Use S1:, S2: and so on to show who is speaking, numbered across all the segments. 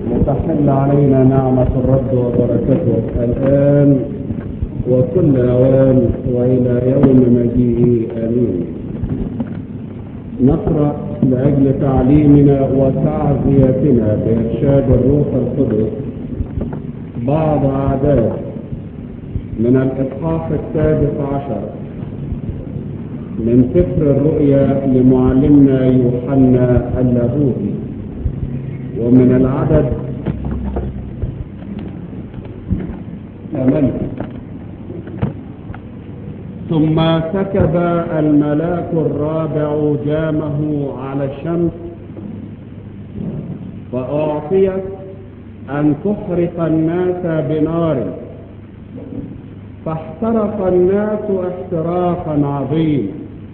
S1: لتحل علينا نعمة الرب وبركته الآن وكل أوان وإلى يوم مجيئه آمين نقرأ لأجل تعليمنا وتعزيتنا بإرشاد الروح القدس بعض أعداد من الإصحاح السادس عشر من سفر الرؤيا لمعلمنا يوحنا اللاهوتي ومن العدد ثمانية ثم سكب الملاك الرابع جامه على الشمس فأعطيت أن تحرق الناس بنار فاحترق الناس احتراقا عظيما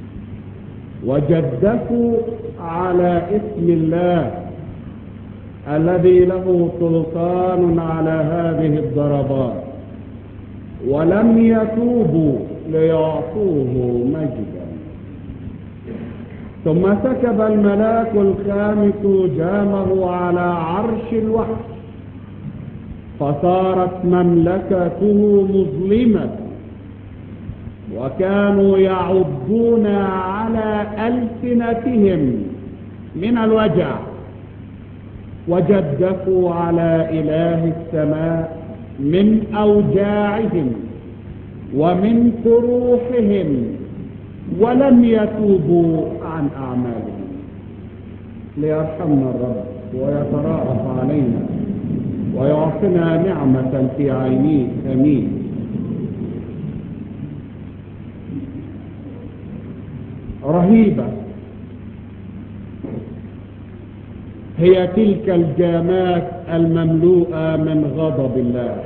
S1: وجدفوا على اسم الله الذي له سلطان على هذه الضربات ولم يتوبوا ليعطوه مجدا ثم سكب الملاك الخامس جامه على عرش الوحش فصارت مملكته مظلمة وكانوا يعضون على ألسنتهم من الوجع وجدفوا على إله السماء من أوجاعهم ومن كروحهم ولم يتوبوا عن أعمالهم ليرحمنا الرب ويتراءف علينا ويعطنا نعمة في عينيه أمين رهيبة هي تلك الجامات المملوءة من غضب الله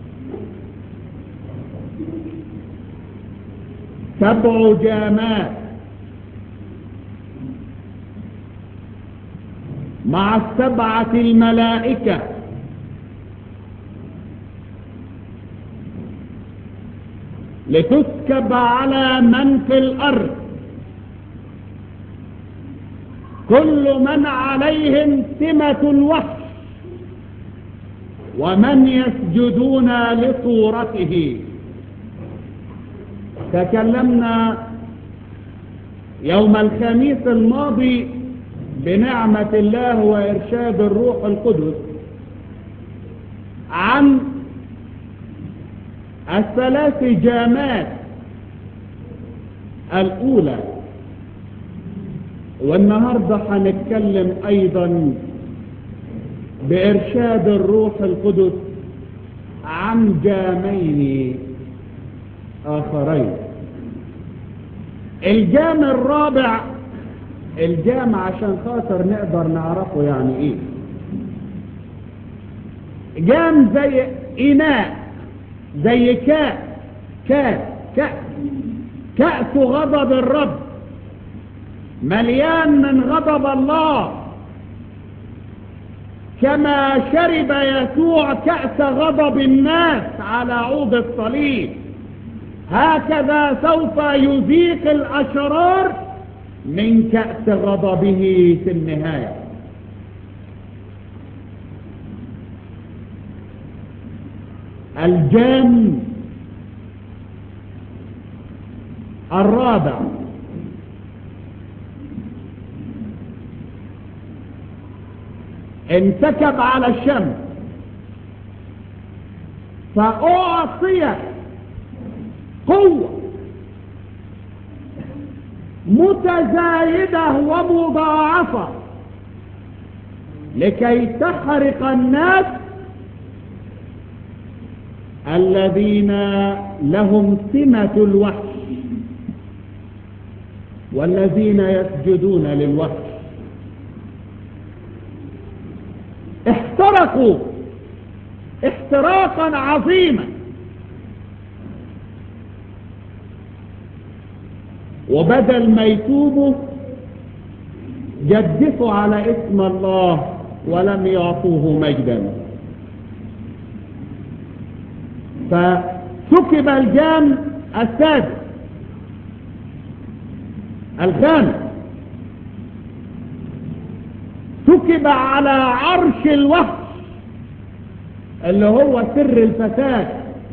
S1: سبع جامات مع السبعة الملائكة لتسكب على من في الأرض كل من عليهم سمة الوحش ومن يسجدون لصورته تكلمنا يوم الخميس الماضي بنعمة الله وإرشاد الروح القدس عن الثلاث جامات الأولى والنهاردة هنتكلم أيضا بإرشاد الروح القدس عن جامين آخرين الجام الرابع الجام عشان خاطر نقدر نعرفه يعني ايه جام زي إناء زي كاس كاس كأس كأس غضب الرب مليان من غضب الله كما شرب يسوع كأس غضب الناس على عود الصليب هكذا سوف يذيق الأشرار من كأس غضبه في النهاية الجان الرابع انسكب على الشمس فأعطيت قوة متزايدة ومضاعفة لكي تحرق الناس الذين لهم سمة الوحش والذين يسجدون للوحش احترقوا احتراقا عظيما وبدل ما يتوبوا جدفوا على اسم الله ولم يعطوه مجدا فسكب الجان السادس الخامس سكب على عرش الوحش اللي هو سر الفساد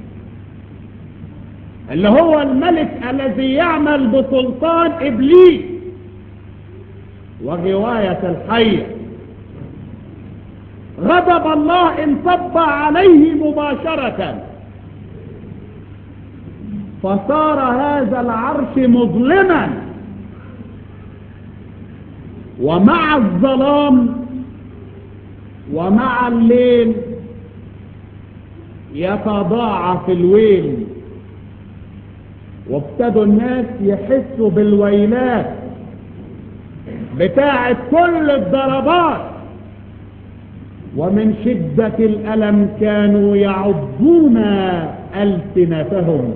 S1: اللي هو الملك الذي يعمل بسلطان إبليس وغواية الحية غضب الله انصب عليه مباشرة فصار هذا العرش مظلما ومع الظلام ومع الليل يتضاعف الويل وابتدوا الناس يحسوا بالويلات بتاعة كل الضربات ومن شدة الألم كانوا يعضون ألسنتهم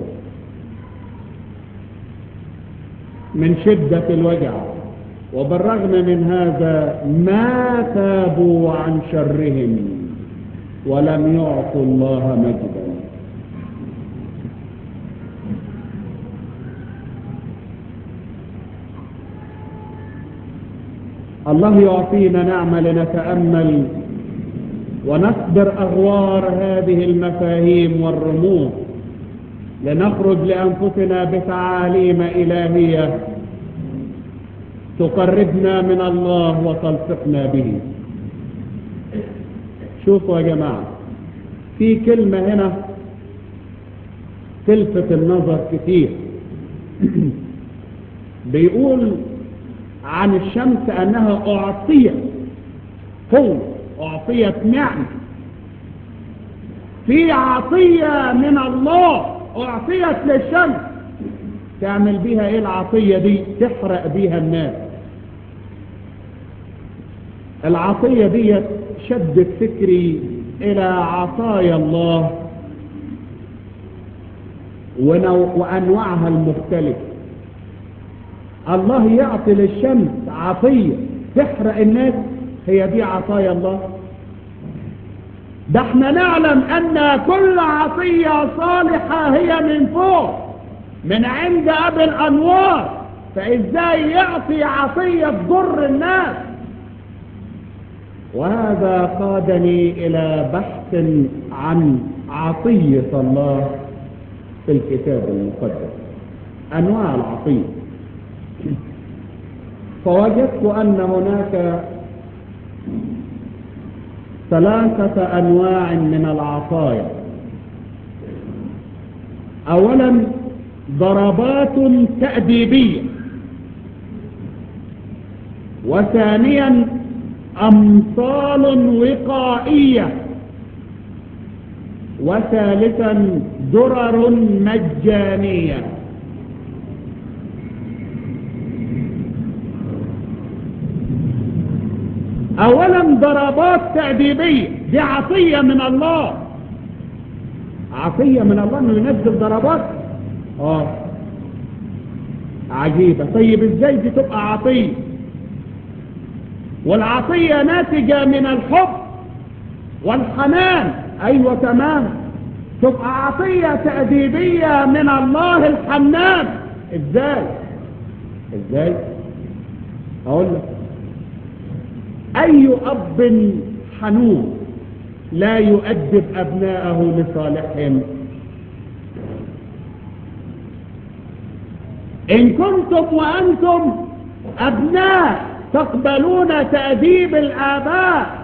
S1: من شدة الوجع وبالرغم من هذا ما تابوا عن شرهم ولم يعطوا الله مجدا الله يعطينا نعمة لنتأمل ونصبر أغوار هذه المفاهيم والرموز لنخرج لأنفسنا بتعاليم إلهية تقربنا من الله وتلصقنا به شوفوا يا جماعة في كلمة هنا تلفت النظر كثير بيقول عن الشمس أنها أعطيت قوة أعطيت نعمة في عطية من الله أعطيت للشمس تعمل بيها إيه العطية دي تحرق بيها الناس العطية دي شدت فكري إلى عطايا الله وأنواعها المختلفة الله يعطي للشمس عطية تحرق الناس هي دي عطايا الله ده احنا نعلم ان كل عطية صالحة هي من فوق من عند ابي الانوار فازاي يعطي عطية تضر الناس وهذا قادني الى بحث عن عطية الله في الكتاب المقدس انواع العطيه فوجدت أن هناك ثلاثة أنواع من العطايا أولا ضربات تأديبية وثانيا أمثال وقائية وثالثا درر مجانيه اولا ضربات تأديبية دي عطية من الله عطية من الله انه ينزل ضربات اه عجيبة طيب ازاي دي تبقى عطية والعطية ناتجة من الحب والحنان ايوه تمام تبقى عطية تأديبية من الله الحنان ازاي ازاي اقول لك أي أب حنون لا يؤدب أبناءه لصالحهم إن كنتم وأنتم أبناء تقبلون تأديب الآباء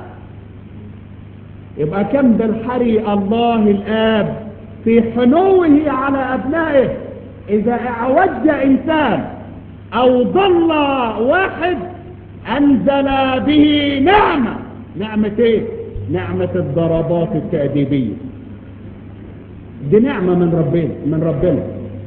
S1: يبقى كم بالحري الله الآب في حنوه على أبنائه إذا أعوج إنسان أو ضل واحد أنزل به نعمة نعمة إيه؟ نعمة الضربات التأديبية دي نعمة من ربنا من ربنا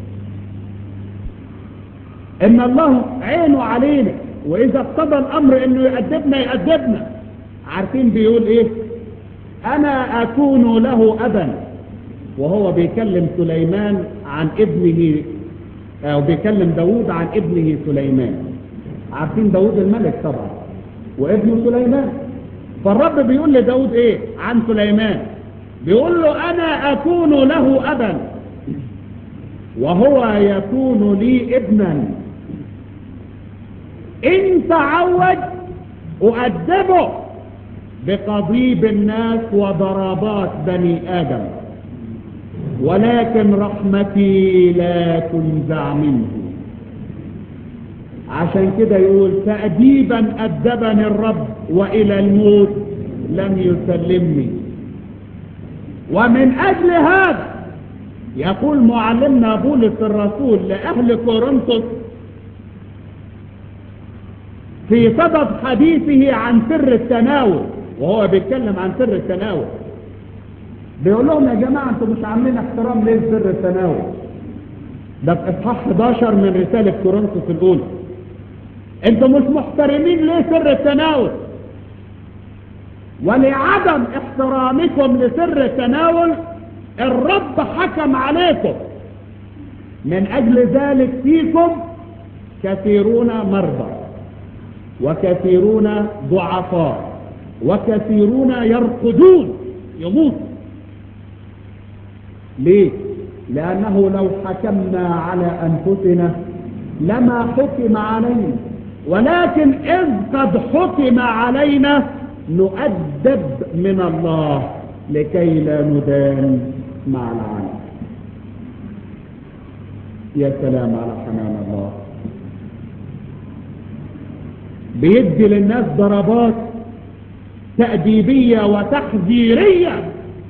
S1: إن الله عينه علينا وإذا اقتضى الأمر إنه يأدبنا يأدبنا عارفين بيقول إيه أنا أكون له أبا وهو بيكلم سليمان عن ابنه أو بيكلم داود عن ابنه سليمان عارفين داود الملك طبعا وابنه سليمان فالرب بيقول لداود ايه عن سليمان بيقول له انا اكون له ابا وهو يكون لي ابنا ان تعود اؤدبه بقضيب الناس وضربات بني آدم ولكن رحمتي لا تنزع منه عشان كده يقول تأديبا أدبني الرب وإلى الموت لم يسلمني ومن أجل هذا يقول معلمنا بولس الرسول لأهل كورنثوس في سبب حديثه عن سر التناول وهو بيتكلم عن سر التناول بيقول لهم يا جماعة انتوا مش عاملين احترام ليه سر التناول ده في اصحاح 11 من رسالة كورنثوس الأولى انتوا مش محترمين ليه سر التناول ولعدم احترامكم لسر التناول الرب حكم عليكم من اجل ذلك فيكم كثيرون مرضى وكثيرون ضعفاء وكثيرون يرقدون يموت ليه لانه لو حكمنا على انفسنا لما حكم علينا ولكن إذ قد حكم علينا نؤدب من الله لكي لا ندان مع العالم يا سلام على حنان الله بيدي للناس ضربات تأديبية وتحذيرية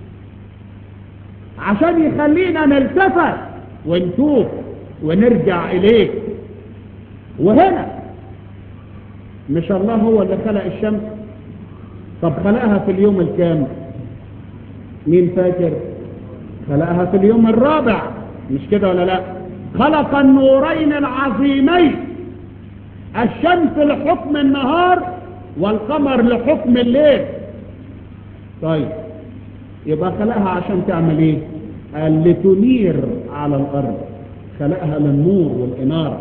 S1: عشان يخلينا نلتفت ونتوب ونرجع إليه وهنا مش الله هو اللي خلق الشمس طب خلقها في اليوم الكام مين فاكر خلقها في اليوم الرابع مش كده ولا لا خلق النورين العظيمين الشمس لحكم النهار والقمر لحكم الليل طيب يبقى خلقها عشان تعمل ايه قال لتنير على الارض خلقها للنور والاناره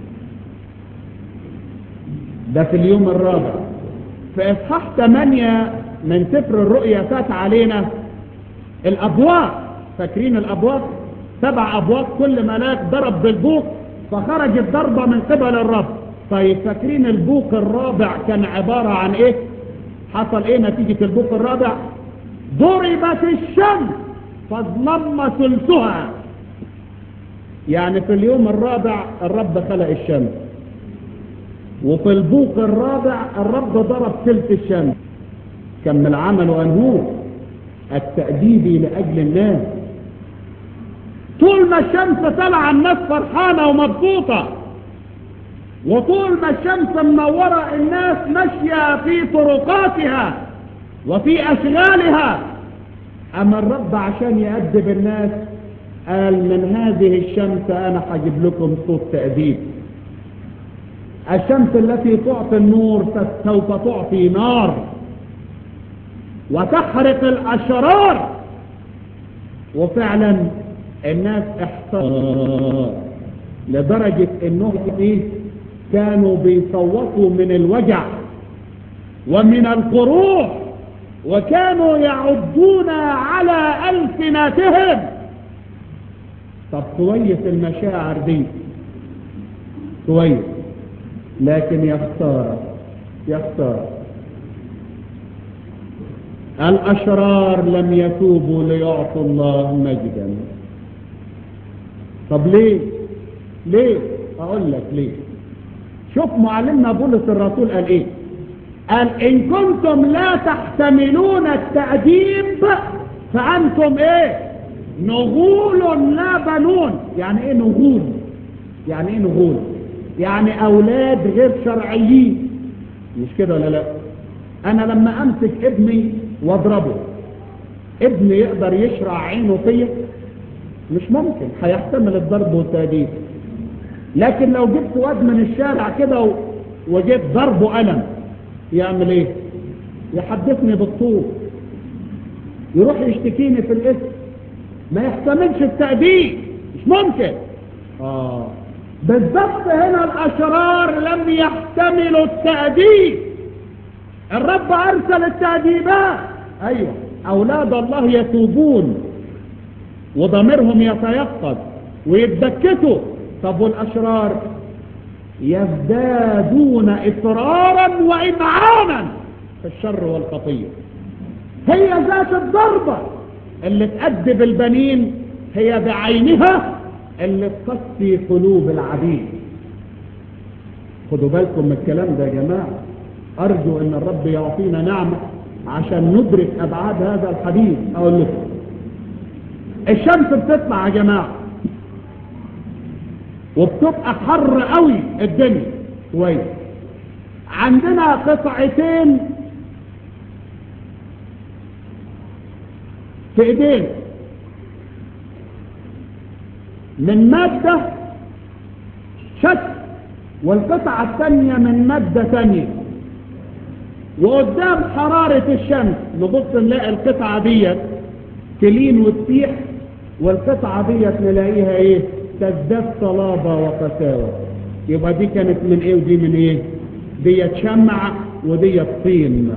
S1: ده في اليوم الرابع في اصحاح 8 من سفر الرؤيا فات علينا الابواق فاكرين الابواق سبع ابواق كل ملاك ضرب بالبوق فخرجت ضربه من قبل الرب طيب فاكرين البوق الرابع كان عباره عن ايه حصل ايه نتيجه البوق الرابع ضربت الشمس فاظلم ثلثها يعني في اليوم الرابع الرب خلق الشمس وفي البوق الرابع الرب ضرب ثلث الشمس كم العمل وانهوه التأديبي لأجل الناس طول ما الشمس طالعه الناس فرحانة ومبسوطة وطول ما الشمس منورة الناس ماشية في طرقاتها وفي أشغالها أما الرب عشان يأدب الناس قال من هذه الشمس أنا حجب لكم صوت تأديب الشمس التي تعطي النور سوف تعطي نار وتحرق الأشرار وفعلا الناس احتار لدرجة انهم ايه كانوا بيصوتوا من الوجع ومن القروح وكانوا يعدون على ألسنتهم طب كويس المشاعر دي كويس لكن يا خسارة يا خسارة الأشرار لم يتوبوا ليعطوا الله مجدا طب ليه ليه أقول لك ليه شوف معلمنا بولس الرسول قال ايه قال ان كنتم لا تحتملون التأديب فأنتم ايه نغول لا بنون يعني ايه نغول يعني ايه نغول يعني اولاد غير شرعيين مش كده ولا لا انا لما امسك ابني واضربه ابني يقدر يشرع عينه فيا مش ممكن هيحتمل الضرب والتأديب لكن لو جبت واد من الشارع كده وجيت ضربه قلم يعمل ايه يحدثني بالطول يروح يشتكيني في الاسم ما يحتملش التأديب مش ممكن اه بالضبط هنا الاشرار لم يحتملوا التأديب الرب ارسل التأديبات ايوه اولاد الله يتوبون وضميرهم يتيقظ ويتدكتوا طب والاشرار يزدادون اصرارا وامعانا في الشر والخطية هي ذات الضربة اللي تأدب البنين هي بعينها اللي تقسي قلوب العبيد خدوا بالكم من الكلام ده يا جماعة أرجو أن الرب يعطينا نعمة عشان ندرك أبعاد هذا الحديث أقول لكم الشمس بتطلع يا جماعة وبتبقى حر قوي الدنيا كويس عندنا قطعتين في ايدين من مادة شك والقطعة الثانية من مادة ثانية وقدام حرارة الشمس نبص نلاقي القطعة ديت تلين وتسيح والقطعة ديت نلاقيها ايه تزداد صلابة وقساوة يبقى دي كانت من ايه ودي من ايه ديت شمع وديت طين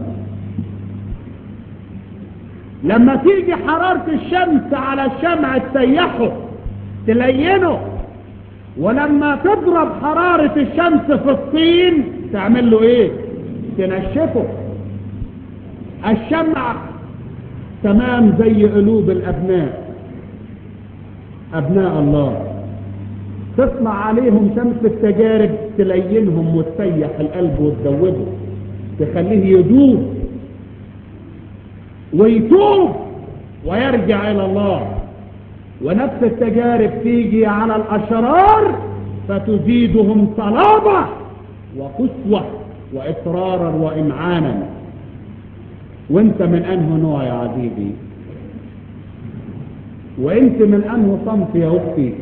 S1: لما تيجي حرارة الشمس على الشمع تسيحه تلينه ولما تضرب حرارة الشمس في الطين تعمل له ايه تنشفه الشمع تمام زي قلوب الابناء ابناء الله تطلع عليهم شمس التجارب تلينهم وتسيح القلب وتذوبه تخليه يدوب ويتوب ويرجع الى الله ونفس التجارب تيجي على الاشرار فتزيدهم صلابة وقسوة واصرارا وامعانا وانت من انه نوع يا عزيزي وانت من انه صنف يا اختي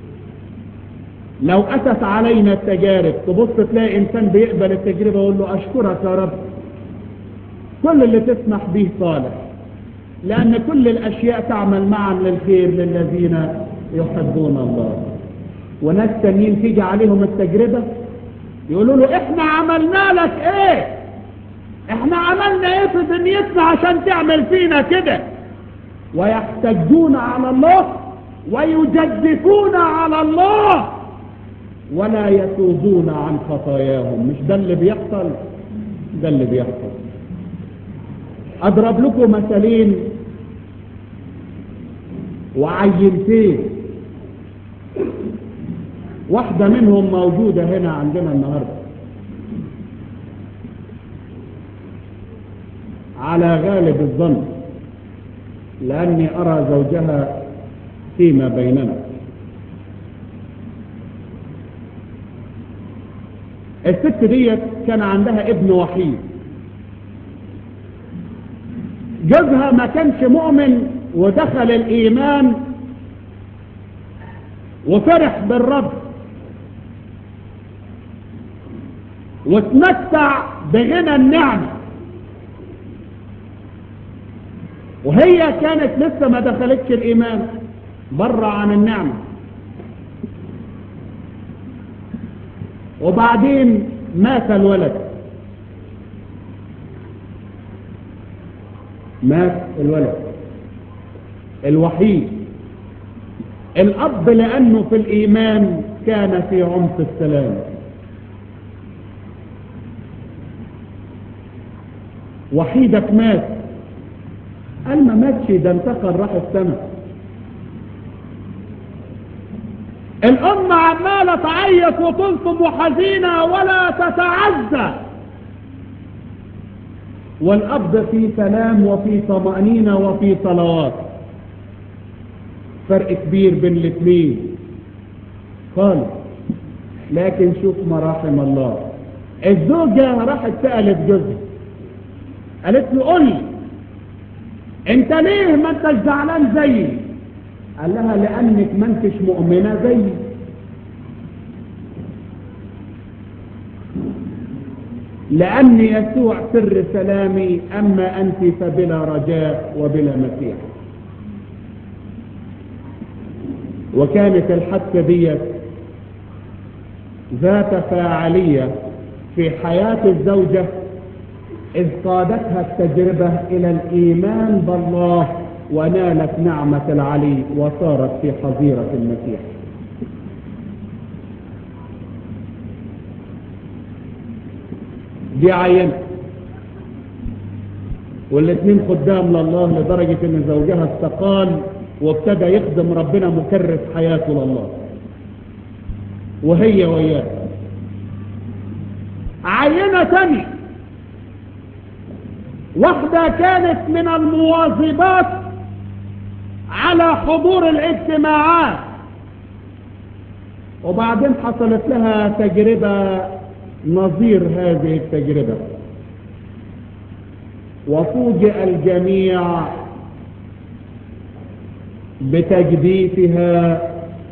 S1: لو اتت علينا التجارب تبص تلاقي انسان بيقبل التجربة ويقول له اشكرك يا رب كل اللي تسمح به صالح لان كل الاشياء تعمل معا للخير للذين يحبون الله وناس تانيين تيجي عليهم التجربة يقولوا له احنا عملنا لك ايه احنا عملنا ايه في دنيتنا عشان تعمل فينا كده ويحتجون على الله ويجدفون على الله ولا يتوبون عن خطاياهم مش ده اللي بيحصل ده اللي بيحصل اضرب لكم مثلين وعينتين واحدة منهم موجودة هنا عندنا النهاردة على غالب الظن لأني أرى زوجها فيما بيننا الست ديت كان عندها ابن وحيد جوزها ما كانش مؤمن ودخل الإيمان وفرح بالرب واتمتع بغنى النعمة وهي كانت لسه ما دخلتش الإيمان بره عن النعمة وبعدين مات الولد مات الولد الوحيد الأب لأنه في الإيمان كان في عمق السلام وحيدك مات قال ما ماتش ده انتقل راح السماء الأمة عمالة تعيط وتلطم وحزينة ولا تتعزى والأب في سلام وفي طمأنينة وفي صلوات فرق كبير بين الاثنين خالص لكن شوف مراحم الله الزوجة راحت سألت جوزها قالت له قل لي انت ليه ما انتش زعلان زيي قال لها لانك ما انتش مؤمنة زيي لأن يسوع سر سلامي أما أنت فبلا رجاء وبلا مسيح وكانت الحادثة دي ذات فاعلية في حياة الزوجة إذ قادتها التجربة إلى الإيمان بالله ونالت نعمة العلي وصارت في حظيرة المسيح دي عينة والاثنين خدام لله لدرجة ان زوجها استقال وابتدى يخدم ربنا مكرس حياته لله وهي وياه عينة تانية واحدة كانت من المواظبات على حضور الاجتماعات وبعدين حصلت لها تجربة نظير هذه التجربة وفوجئ الجميع بتجديفها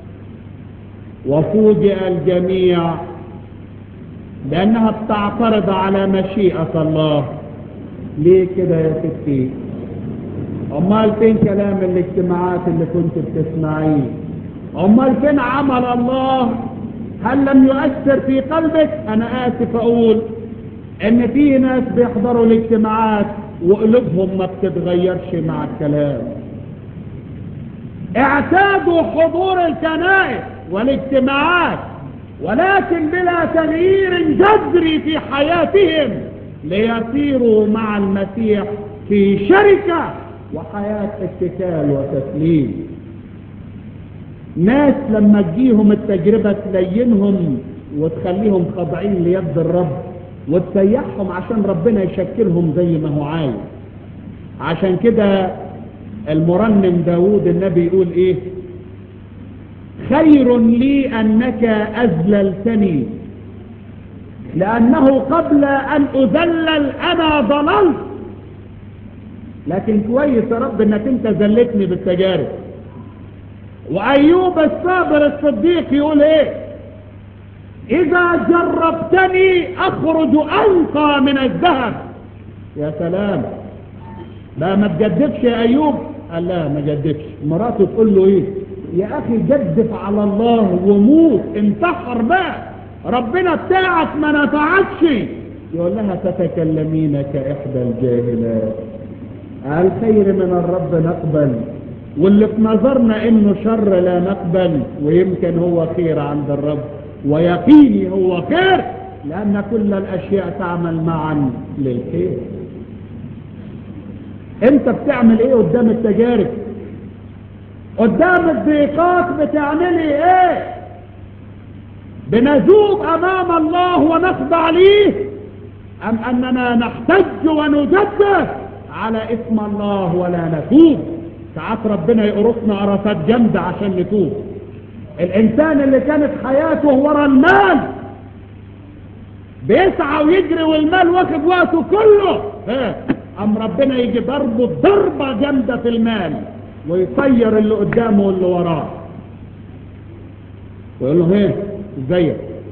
S1: وفوجئ الجميع لأنها بتعترض على مشيئة الله ليه كده يا ستي أمال فين كلام الاجتماعات اللي كنت بتسمعيه أمال فين عمل الله هل لم يؤثر في قلبك أنا آسف أقول إن في ناس بيحضروا الاجتماعات وقلوبهم ما بتتغيرش مع الكلام اعتادوا حضور الكنائس والاجتماعات ولكن بلا تغيير جذري في حياتهم ليصيروا مع المسيح في شركة وحياة اتكال وتسليم ناس لما تجيهم التجربة تلينهم وتخليهم خاضعين ليد الرب وتسيحهم عشان ربنا يشكلهم زي ما هو عايز عشان كده المرنم داود النبي يقول ايه خير لي انك اذللتني لانه قبل ان اذلل انا ضللت لكن كويس يا رب انك انت ذلتني بالتجارب وايوب الصابر الصديق يقول ايه اذا جربتني اخرج انقى من الذهب يا سلام لا ما تجدفش يا ايوب قال لا ما جدفش مراته تقول له ايه يا اخي جدف على الله وموت انتحر بقى ربنا بتاعك ما نفعكش يقول لها تتكلمين كاحدى الجاهلات الخير من الرب نقبل واللي في نظرنا انه شر لا نقبل ويمكن هو خير عند الرب ويقيني هو خير لان كل الاشياء تعمل معا للخير انت بتعمل ايه قدام التجارب قدام الضيقات بتعملي ايه بنذوب امام الله ونخضع ليه ام اننا نحتج ونجدد على اسم الله ولا نتوب ساعات ربنا يقرصنا قرصات جامدة عشان نتوب الانسان اللي كانت حياته ورا المال بيسعى ويجري والمال واخد وقته كله ها ام ربنا يجي ضربه ضربة جامدة في المال ويطير اللي قدامه واللي وراه ويقول له ايه ازيك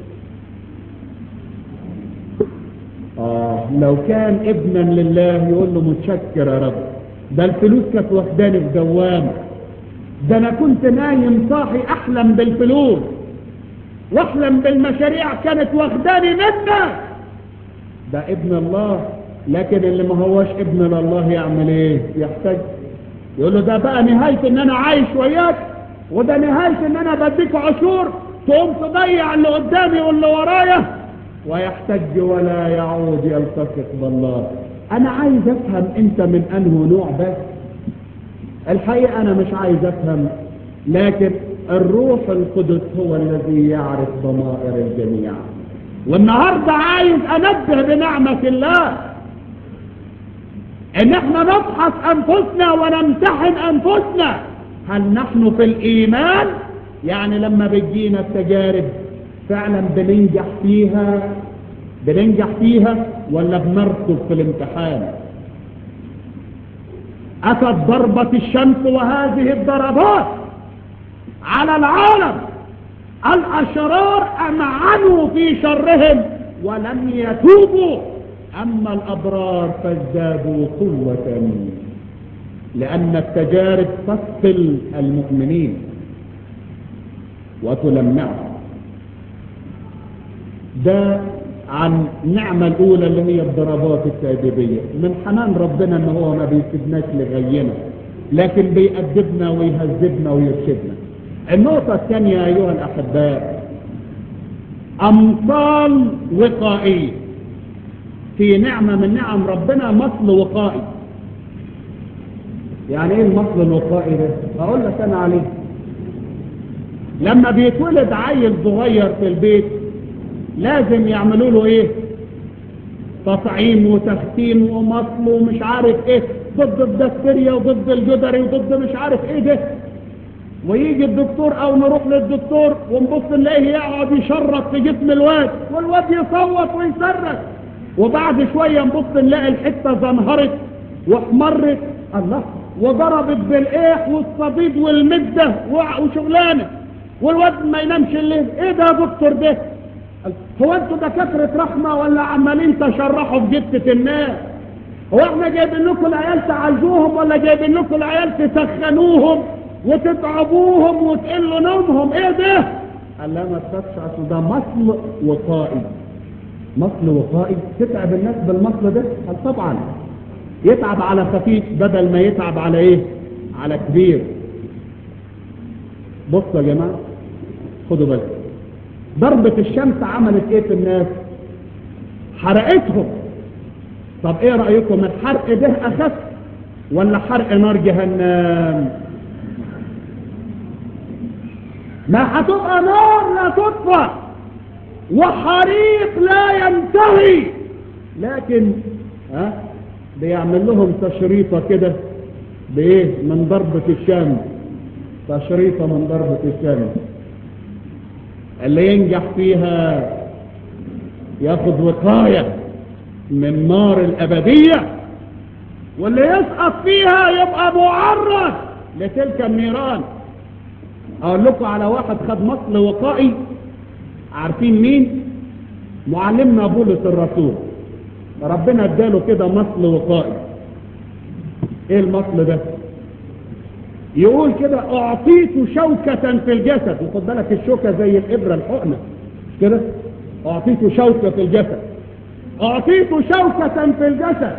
S1: آه لو كان ابنا لله يقول له متشكر يا رب ده الفلوس كانت واخداني في دوامه ده انا كنت نايم صاحي احلم بالفلوس واحلم بالمشاريع كانت واخداني منك ده ابن الله لكن اللي ما هوش ابن لله يعمل ايه يحتاج يقول له ده بقى نهاية ان انا عايش وياك وده نهاية ان انا بديك عشور تقوم تضيع اللي قدامي واللي ورايا ويحتج ولا يعود يلتصق بالله انا عايز افهم انت من انه نوع بس الحقيقة انا مش عايز افهم لكن الروح القدس هو الذي يعرف ضمائر الجميع والنهاردة عايز انبه بنعمة الله ان احنا نفحص انفسنا ونمتحن انفسنا هل نحن في الايمان يعني لما بتجينا التجارب فعلا بننجح فيها بننجح فيها ولا بنركض في الامتحان اتت ضربة الشمس وهذه الضربات على العالم الاشرار امعنوا في شرهم ولم يتوبوا اما الابرار فازدادوا قوة لان التجارب تثقل المؤمنين وتلمعهم ده عن النعمة الأولى اللي هي الضربات التأديبية من حنان ربنا ان هو ما بيسيبناش لغينا لكن بيأدبنا ويهذبنا ويرشدنا النقطة الثانية أيها الأحباء أمثال وقائية في نعمة من نعم ربنا مصل وقائي يعني ايه المصل الوقائي ده اقول لك انا عليه لما بيتولد عيل صغير في البيت لازم يعملوا له ايه تطعيم وتختيم ومصل ومش عارف ايه ضد الدكتيريا وضد الجدري وضد مش عارف ايه ده ويجي الدكتور او نروح للدكتور ونبص نلاقيه يقعد يشرط في جسم الواد والواد يصوت ويصرخ وبعد شوية نبص نلاقي الحتة زنهرت واحمرت الله وضربت بالايح والصديد والمدة وشغلانة والواد ما ينامش الليل ايه ده يا دكتور ده هو انتوا دكاترة رحمة ولا عمالين تشرحوا في جثة الناس هو احنا جايبين لكم العيال تعالجوهم ولا جايبين لكم العيال تسخنوهم وتتعبوهم وتقلوا نومهم ايه ده قال لا ما تخافش اصل ده مصل وقائي مصل وقائي تتعب الناس بالمصل ده قال طبعا يتعب على خفيف بدل ما يتعب على ايه على كبير بصوا يا جماعه خدوا بالكم ضربة الشمس عملت ايه في الناس حرقتهم طب ايه رأيكم الحرق ده اخف ولا حرق نار جهنم ما هتبقى نار لا تطفى وحريق لا ينتهي لكن ها بيعمل لهم تشريطة كده بايه من ضربة الشمس تشريطة من ضربة الشمس اللي ينجح فيها ياخد وقاية من نار الأبدية واللي يسقط فيها يبقى معرض لتلك النيران اقول لكم على واحد خد مصل وقائي عارفين مين معلمنا بولس الرسول ربنا اداله كده مصل وقائي ايه المصل ده يقول كده اعطيت شوكة في الجسد وخد بالك الشوكة زي الابرة الحقنة مش كده اعطيت شوكة في الجسد اعطيت شوكة في الجسد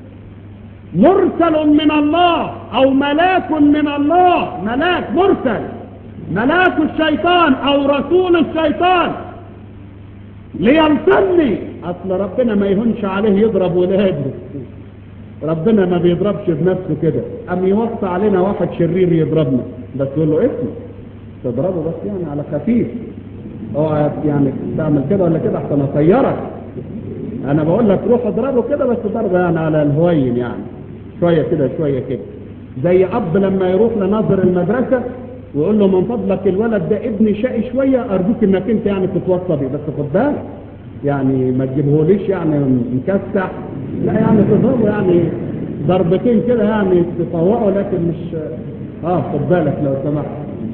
S1: مرسل من الله او ملاك من الله ملاك مرسل ملاك الشيطان او رسول الشيطان ليلطمني اصل ربنا ما يهونش عليه يضرب ولاده ربنا ما بيضربش بنفسه كده ام يوصى علينا واحد شرير يضربنا بس يقول له اسمه تضربه بس يعني على خفيف اوعى يعني تعمل كده ولا كده احسن اطيرك انا بقول لك روح اضربه كده بس ضربه يعني على الهوين يعني شويه كده شويه كده زي اب لما يروح لناظر المدرسه ويقول له من فضلك الولد ده ابني شقي شويه ارجوك انك انت يعني تتوصى بيه بس خد بالك يعني ما تجيبهوليش يعني مكسح لا يعني تضربه يعني ضربتين كده يعني تطوعه لكن مش اه خد بالك لو سمحت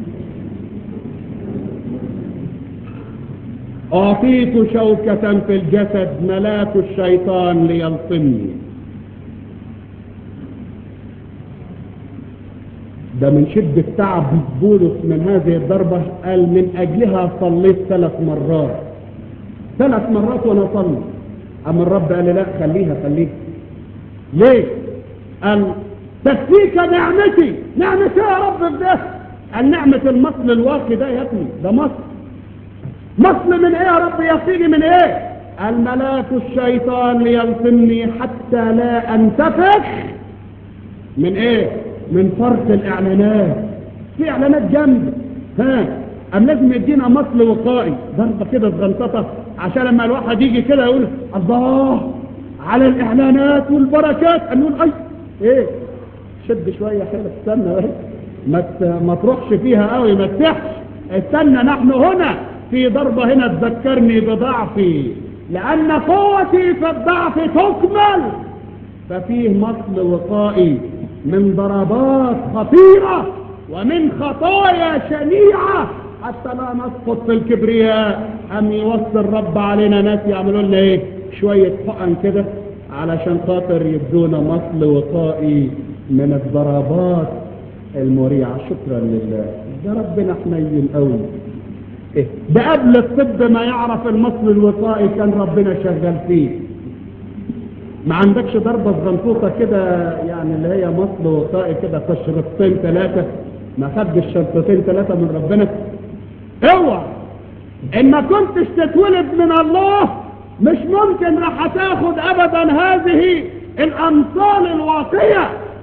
S1: أعطيت شوكة في الجسد ملاك الشيطان ليلطمني ده من شدة تعب بولس من هذه الضربة قال من أجلها صليت ثلاث مرات ثلاث مرات وأنا أصلي أما الرب قال لي لا خليها خليها ليه؟ قال تكفيك نعمتي نعمتي يا رب في ده قال نعمة المصل الواقي ده يا ابني ده مصل مصل من ايه يا رب يقيني من ايه الملاك الشيطان ليلطمني حتى لا انتفخ من ايه من فرط الاعلانات في اعلانات جنب ها ام لازم يدينا مصل وقائي ضربه كده صغنططه عشان لما الواحد يجي كده يقول الله على الاعلانات والبركات ام يقول اي ايه شد شويه كده استنى بس ما ما تروحش فيها قوي ما تسحش استنى نحن هنا في ضربة هنا تذكرني بضعفي لأن قوتي في الضعف تكمل ففيه مصل وقائي من ضربات خطيرة ومن خطايا شنيعة حتى لا نسقط في الكبرياء أم يوصي الرب علينا ناس يعملوا لنا ايه شوية حقن كده علشان خاطر يدونا مصل وقائي من الضربات المريعة شكرا لله ده ربنا حنين قوي إيه؟ ده قبل الطب ما يعرف المصل الوقائي كان ربنا شغال فيه ما عندكش ضربة صغنطوطة كده يعني اللي هي مصل وقائي كده تشرطتين ثلاثة ما خدش شرطتين ثلاثة من ربنا اوعى ان ما كنتش تتولد من الله مش ممكن راح تاخد ابدا هذه الامثال الواقية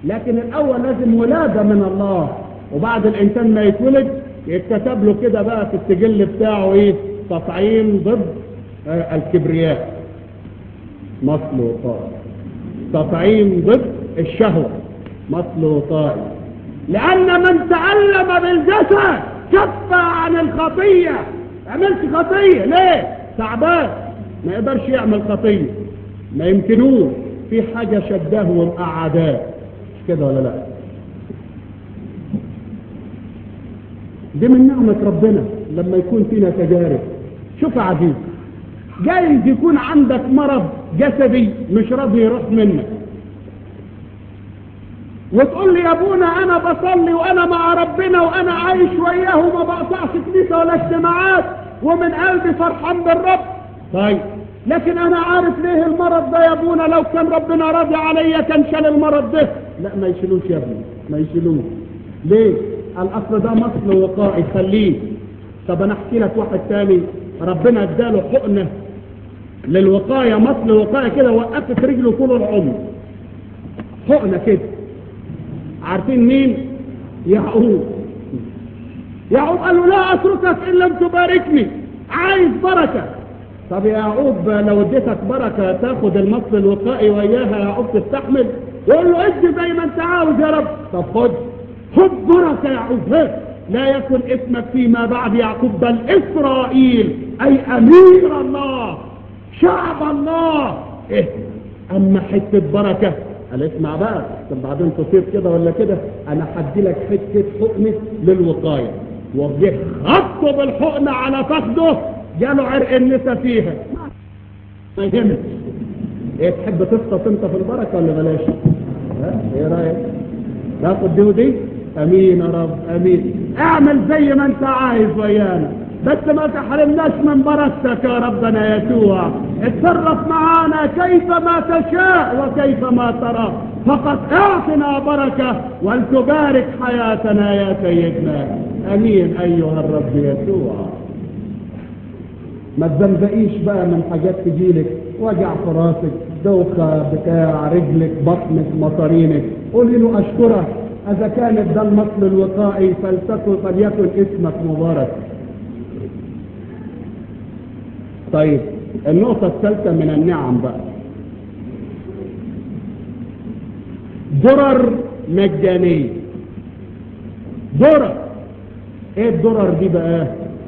S1: لكن الاول لازم ولادة من الله وبعد الانسان ما يتولد يتكتب له كده بقى في السجل بتاعه ايه تطعيم ضد آه الكبرياء مصل وطائر تطعيم ضد الشهوة مصل وطائر لان من تعلم بالجسد كف عن الخطية عملت خطية ليه تعبان ما يقدرش يعمل خطية ما يمكنوش في حاجة شداه ومقعداه مش كده ولا لا دي من نعمة ربنا لما يكون فينا تجارب شوف يا عزيز جايز يكون عندك مرض جسدي مش راضي يروح منك وتقول لي يا ابونا انا بصلي وانا مع ربنا وانا عايش وياه وما بقطعش كنيسه ولا اجتماعات ومن قلبي فرحان بالرب طيب لكن انا عارف ليه المرض ده يا ابونا لو كان ربنا راضي عليا كان شال المرض ده لا ما يشيلوش يا ابني ما يشيلوش ليه الاصل ده مصل وقائي خليه طب انا احكي لك واحد تاني ربنا اداله حقنه للوقايه مصل وقائي كده وقفت رجله طول العمر حقنه كده عارفين مين يعقوب يعقوب قال له لا اتركك ان لم تباركني عايز بركه طب يا يعقوب لو اديتك بركه تاخد المصل الوقائي وياها يا يعقوب تستحمل يقول له ادي زي ما انت عاوز يا رب طب خد خد بركه يا يعقوب لا يكن اسمك فيما بعد يعقوب بل اسرائيل اي امير الله شعب الله ايه اما حته بركه قال اسمع بقى طب بعدين تصير كده ولا كده انا هدي لك حته حقنه للوقايه وجه خطه بالحقنه على فخده جاله عرق النسا فيها ما يهمش ايه تحب تسقط انت في البركه ولا بلاش ها ايه رايك تاخد دي ودي امين يا رب امين اعمل زي ما انت عايز ويانا بس ما تحرمناش من بركتك يا ربنا يسوع اتصرف معانا كيفما تشاء وكيفما ترى فقط اعطنا بركة ولتبارك حياتنا يا سيدنا امين ايها الرب يسوع ما تزمزقيش بقى من حاجات تجيلك وجع في راسك دوخة بتاع رجلك بطنك مصارينك قولي له اشكرك اذا كانت ده المصل الوقائي فلتكن فليكن اسمك مبارك طيب النقطة الثالثة من النعم بقى درر مجانية درر ايه الدرر دي بقى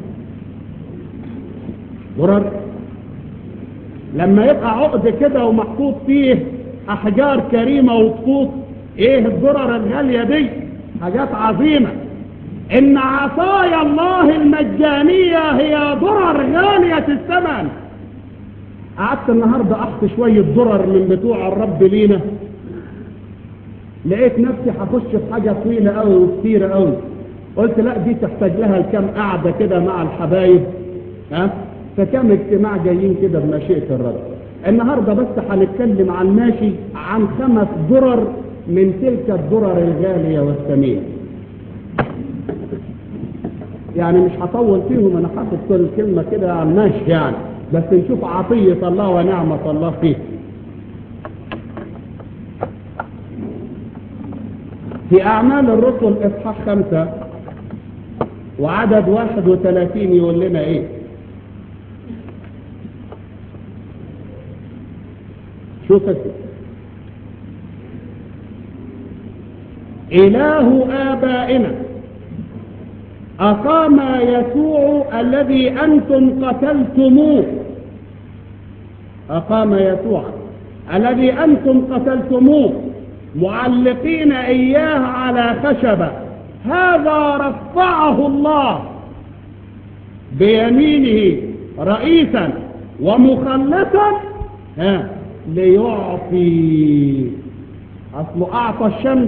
S1: درر لما يبقى عقد كده ومحطوط فيه احجار كريمة وخطوط ايه الدرر الغالية دي حاجات عظيمة ان عطايا الله المجانية هي درر غالية الثمن قعدت النهاردة احط شوية درر من بتوع الرب لينا لقيت نفسي هخش في حاجة طويلة قوي وكتيرة قوي قلت لا دي تحتاج لها الكام قعدة كده مع الحبايب ها فكم اجتماع جايين كده بمشيئة الرب النهاردة بس هنتكلم عن ماشي عن خمس درر من تلك الدرر الغالية والثمينة يعني مش هطول فيهم انا حاطط كل كلمة كده عن ماشي يعني بس نشوف عطية الله ونعمة الله فيه في أعمال الرسل إصحاح خمسة وعدد واحد وثلاثين يقول لنا إيه شوف إله آبائنا أقام يسوع الذي أنتم قتلتموه أقام يسوع الذي أنتم قتلتموه معلقين إياه على خشبة هذا رفعه الله بيمينه رئيسا ومخلصا ها ليعطي أصله أعطى الشمس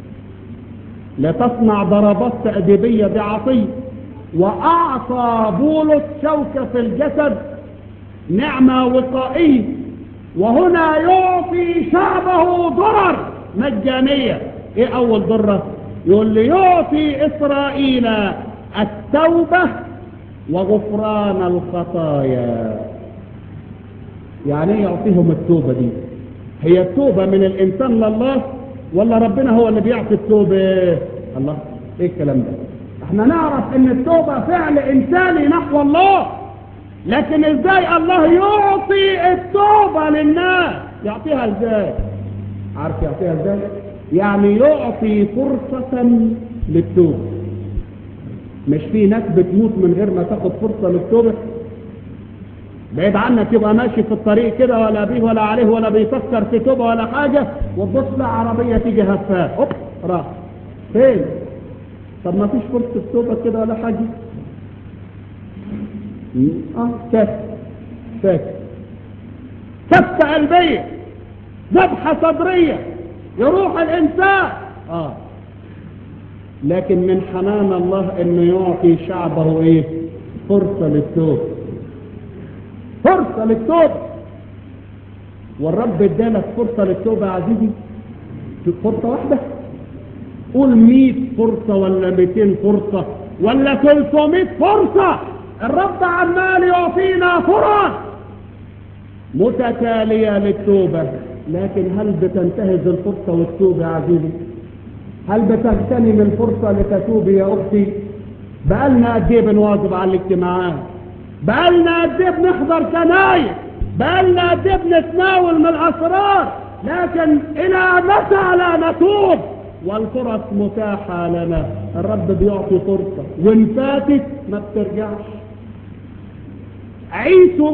S1: لتصنع ضربات تأديبية بعطية وأعطى بولس شوكة في الجسد نعمة وقائية وهنا يعطي شعبه ضرر مجانية ايه اول ضرة يقول لي يعطي اسرائيل التوبة وغفران الخطايا يعني ايه يعطيهم التوبة دي هي التوبة من الانسان لله ولا ربنا هو اللي بيعطي التوبة الله ايه الكلام ده احنا نعرف ان التوبة فعل انساني نحو الله لكن ازاي الله يعطي التوبة للناس يعطيها ازاي عارف يعطيها ازاي يعني يعطي فرصة للتوبة مش في ناس بتموت من غير ما تاخد فرصة للتوبة بعيد عنك يبقى ماشي في الطريق كده ولا بيه ولا عليه ولا بيفكر في توبة ولا حاجة وتبص له عربية تيجي هفاه هوب راح فين طب ما فيش فرصة توبة كده ولا حاجة اه ساكت ساكت سكتة قلبية ذبحة صدرية يروح الإنسان اه لكن من حنان الله انه يعطي شعبه ايه فرصة للتوبة فرصة للتوبة والرب ادالك فرصة للتوبة يا عزيزي فرصة واحدة قول مئة فرصة ولا مئتين فرصة ولا ثلثمائة فرصة الرب عمال يعطينا فرص متتالية للتوبة لكن هل بتنتهز الفرصة والتوبة يا عزيزي هل بتغتنم الفرصة لتتوب يا أختي بقالنا قد ايه بنواظب على الاجتماعات بقالنا قد ايه بنحضر كنايس بقالنا قد ايه بنتناول من الأسرار لكن إلى متى لا نتوب والفرص متاحة لنا الرب بيعطي فرصة وإن فاتت ما بترجعش عيسو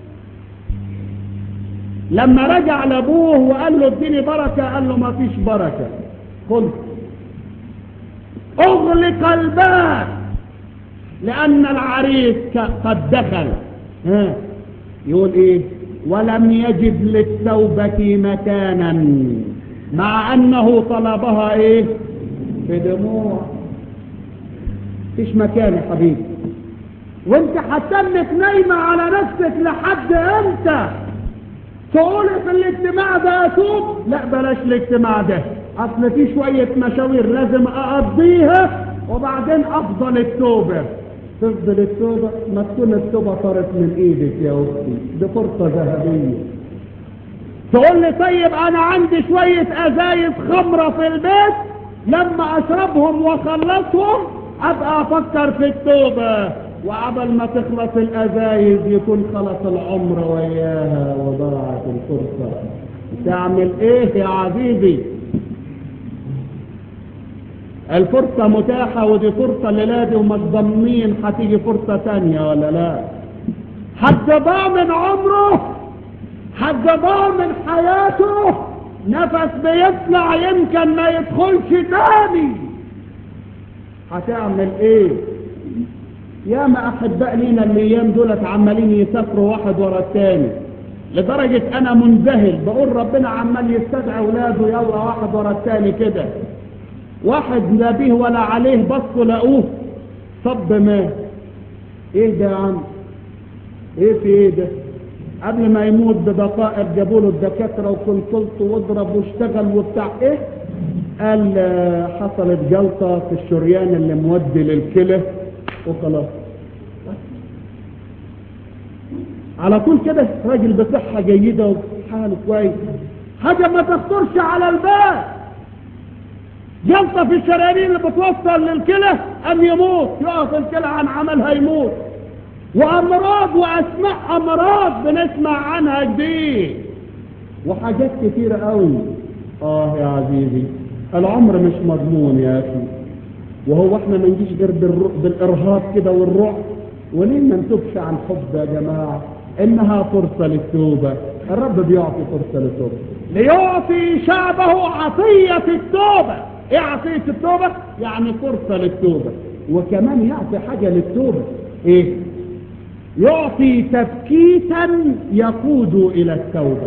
S1: لما رجع لأبوه وقال له اديني بركة قال له ما فيش بركة قل اغلق الباب لأن العريس قد دخل ها يقول ايه ولم يجد للتوبة مكانا مع انه طلبها ايه بدموع فيش مكان يا حبيبي وانت هتنك نايمة على نفسك لحد امتى تقولي في الاجتماع ده اتوب لا بلاش الاجتماع ده اصل في شوية مشاوير لازم اقضيها وبعدين افضل التوبة تفضل التوبة ما تكون التوبة طارت من ايدك يا اختي دي فرصة ذهبية تقول لي طيب انا عندي شوية ازايز خمرة في البيت لما اشربهم واخلصهم ابقى افكر في التوبة وعبل ما تخلص الازايز يكون خلص العمر وياها وضاعت الفرصة تعمل ايه يا عزيزي الفرصة متاحة ودي فرصة للادي ومش ضمنين هتيجي فرصة تانية ولا لا حد ضامن عمره حد ضامن حياته نفس بيطلع يمكن ما يدخلش تاني هتعمل ايه ياما احباء لينا الايام دولت عمالين يسافروا واحد ورا التاني لدرجة انا منذهل بقول ربنا عمال يستدعي اولاده يلا واحد ورا التاني كده واحد لا به ولا عليه بصوا لقوه صب مات ايه ده يا عم ايه في ايه ده قبل ما يموت بدقائق جابوا له الدكاتره وكونسلت واضرب واشتغل وبتاع ايه قال حصلت جلطه في الشريان اللي مودي للكلى وخلاص على طول كده راجل بصحه جيده وحاله كويس حاجه ما تخطرش على البال جلطه في الشرايين اللي بتوصل للكلى ان يموت يقف الكلى عن عملها يموت وامراض واسماء امراض بنسمع عنها كتير وحاجات كتيرة قوي اه يا عزيزي العمر مش مضمون يا اخي وهو احنا ما نجيش غير بالارهاب كده والرعب وليه ما نتوبش عن حب يا جماعة انها فرصة للتوبة الرب بيعطي فرصة للتوبة ليعطي شعبه عطية التوبة ايه عطية التوبة يعني فرصة للتوبة وكمان يعطي حاجة للتوبة ايه يعطي تبكيتا يقود الى التوبة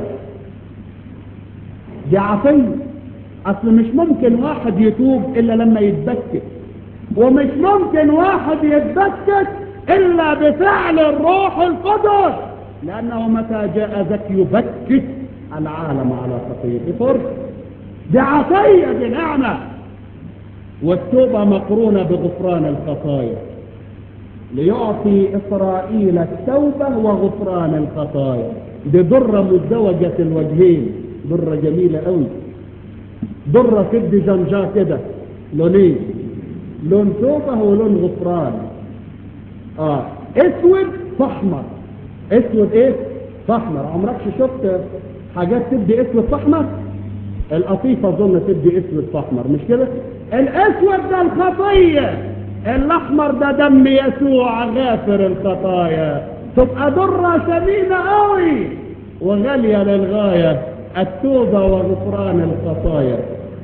S1: دي عطية اصل مش ممكن واحد يتوب الا لما يتبكت ومش ممكن واحد يتبكت الا بفعل الروح القدس لانه متى جاء ذاك يبكت العالم على خطيئته فرصة دي عطية دي نعمة والتوبة مقرونة بغفران الخطايا ليعطي إسرائيل التوبة وغفران الخطايا دي درة مزدوجة الوجهين درة جميلة قوي درة تدي زنجاه كده لونين لون توبة ولون غفران اه اسود فاحمر اسود ايه فاحمر عمرك شفت حاجات تدي اسود فاحمر القطيفة اظن تدي اسود فاحمر مش كده الاسود ده الخطية الاحمر ده دم يسوع غافر الخطايا تبقى درة ثمينة قوي وغالية للغاية التوبة وغفران الخطايا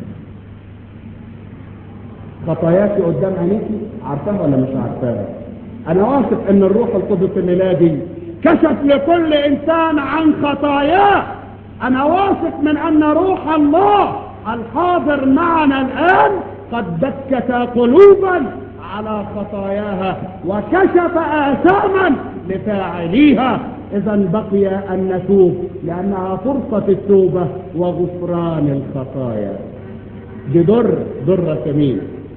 S1: خطاياك قدام عينيكي عارفاها ولا مش عارفاها انا واثق ان الروح القدس الميلادي كشف لكل انسان عن خطاياه انا واثق من ان روح الله الحاضر معنا الان قد دكت قلوبا على خطاياها وكشف آثاما لفاعليها إذا بقي أن نتوب لأنها فرصة التوبة وغفران الخطايا دي در درة ثمين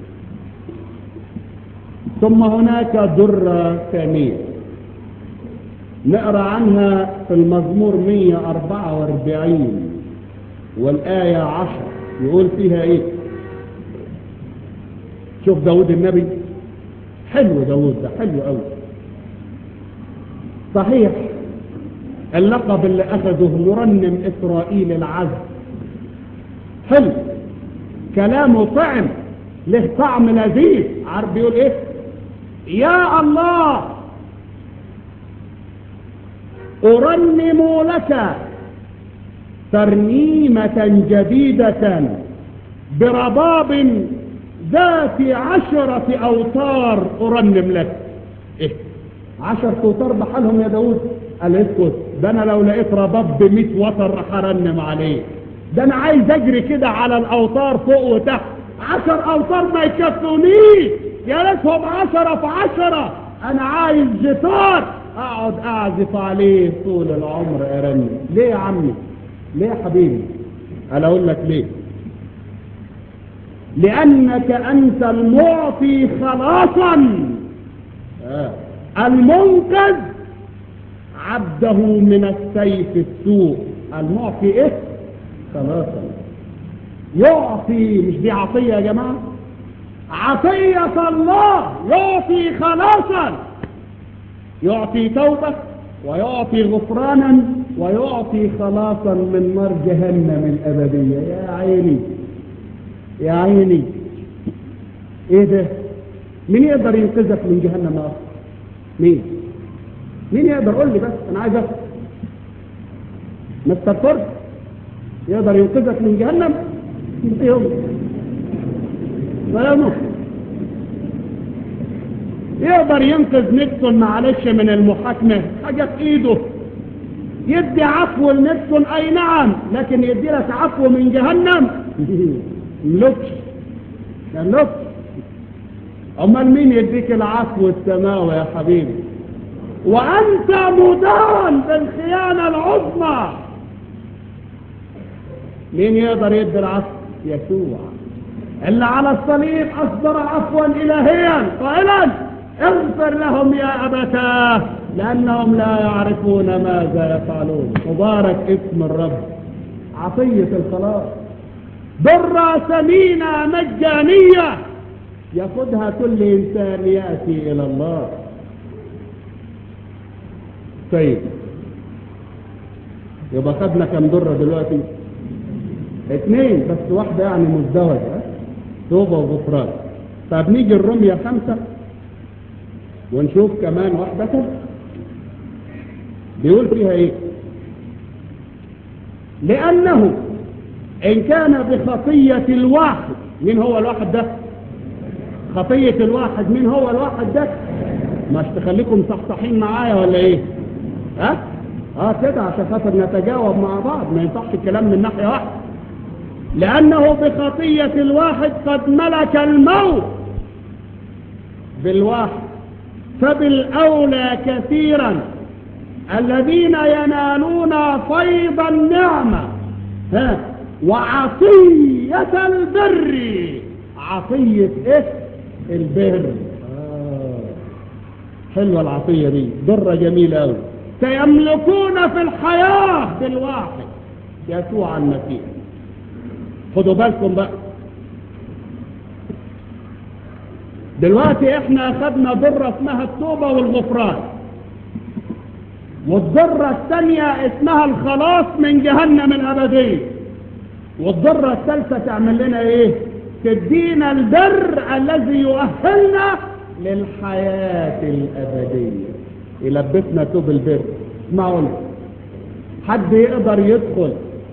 S1: ثم هناك درة ثمين نقرأ عنها في المزمور 144 والآية 10 يقول فيها ايه شوف داود النبي حلو داود ده حلو قوي صحيح اللقب اللي اخذه مرنم اسرائيل العزم حلو كلامه طعم له طعم لذيذ عارف بيقول ايه يا الله ارنم لك ترنيمة جديدة برباب ذات عشرة أوتار أرنم لك إيه عشرة أوتار بحالهم يا داود قال اسكت ده أنا لو لقيت رباب بمئة وتر راح أرنم عليه ده أنا عايز أجري كده على الأوتار فوق وتحت عشر أوتار ما يكفونيش يا ريتهم عشرة في عشرة أنا عايز جيتار أقعد أعزف عليه طول العمر أرنم ليه يا عمي ليه يا حبيبي أنا أقول لك ليه لأنك أنت المعطي خلاصا آه. المنقذ عبده من السيف السوء المعطي ايه خلاصا يعطي مش دي عطية يا جماعة عطية الله يعطي خلاصا يعطي توبة ويعطي غفرانا ويعطي خلاصا من نار جهنم الأبدية يا عيني يا عيني ايه ده مين يقدر ينقذك من جهنم اخر مين مين يقدر قول لي بس انا عايز افهم مستر فرد يقدر ينقذك من جهنم يوم ولا نص يقدر ينقذ نيكسون معلش من المحاكمة حاجة في ايده يدي عفو لنيكسون اي نعم لكن يدي لك عفو من جهنم لطش كان لطش امال مين يديك العفو السماوي يا حبيبي وانت مدان بالخيانة العظمى مين يقدر يدي العفو يسوع اللي على الصليب اصدر عفوا الهيا قائلا اغفر لهم يا ابتاه لانهم لا يعرفون ماذا يفعلون مبارك اسم الرب عطية الخلاص برة ثمينة مجانية ياخدها كل إنسان يأتي إلى الله طيب يبقى خدنا كم درة دلوقتي اثنين بس واحدة يعني مزدوجة توبة وغفران طب نيجي الرمية خمسة ونشوف كمان واحدة بيقول فيها ايه لأنه إن كان بخطية الواحد مين هو الواحد ده خطية الواحد مين هو الواحد ده مش تخليكم صحصحين معايا ولا ايه ها اه كده عشان خاطر نتجاوب مع بعض ما ينفعش الكلام من ناحية واحدة لأنه بخطية الواحد قد ملك الموت بالواحد فبالأولى كثيرا الذين ينالون فيض النعمة ها وعطية البر عطية ايه البر آه. حلوة العطية دي درة جميلة أوي سيملكون في الحياة بالواحد يسوع المسيح خدوا بالكم بقى دلوقتي احنا اخدنا ضرة اسمها التوبة والغفران والضرة الثانية اسمها الخلاص من جهنم الأبدية والضرة الثالثة تعمل لنا ايه تدينا البر الذي يؤهلنا للحياة الأبدية يلبسنا توب البر اسمعوا لي. حد يقدر يدخل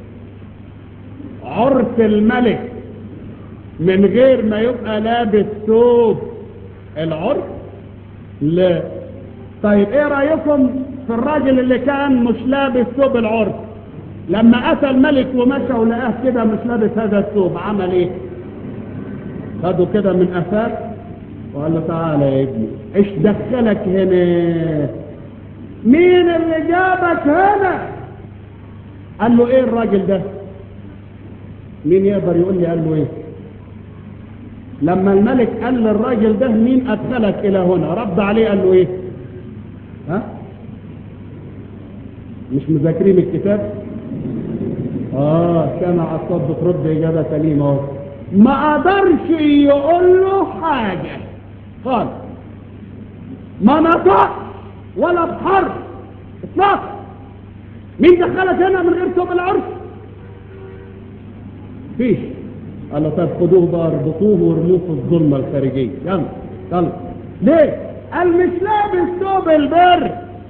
S1: عرس الملك من غير ما يبقى لابس ثوب العرس لا طيب ايه رأيكم في الراجل اللي كان مش لابس ثوب العرس لما اتى الملك ومشى ولقاه كده مش لابس هذا الثوب عمل ايه خده كده من قفاه وقال له تعالى يا ابني ايش دخلك هنا مين اللي جابك هنا قال له ايه الراجل ده مين يقدر يقول لي قال له ايه لما الملك قال للراجل ده مين ادخلك الى هنا رد عليه قال له ايه ها مش مذاكرين الكتاب اه كان عصب ترد اجابه سليمه اهو ما قدرش يقول له حاجه خالص ما نطق ولا بحرف اطلاقا مين دخلك هنا من غير ثوب العرس فيش قال له طب خدوه بقى اربطوه وارموه في الظلمه الخارجيه يلا يلا ليه قال مش لابس ثوب البر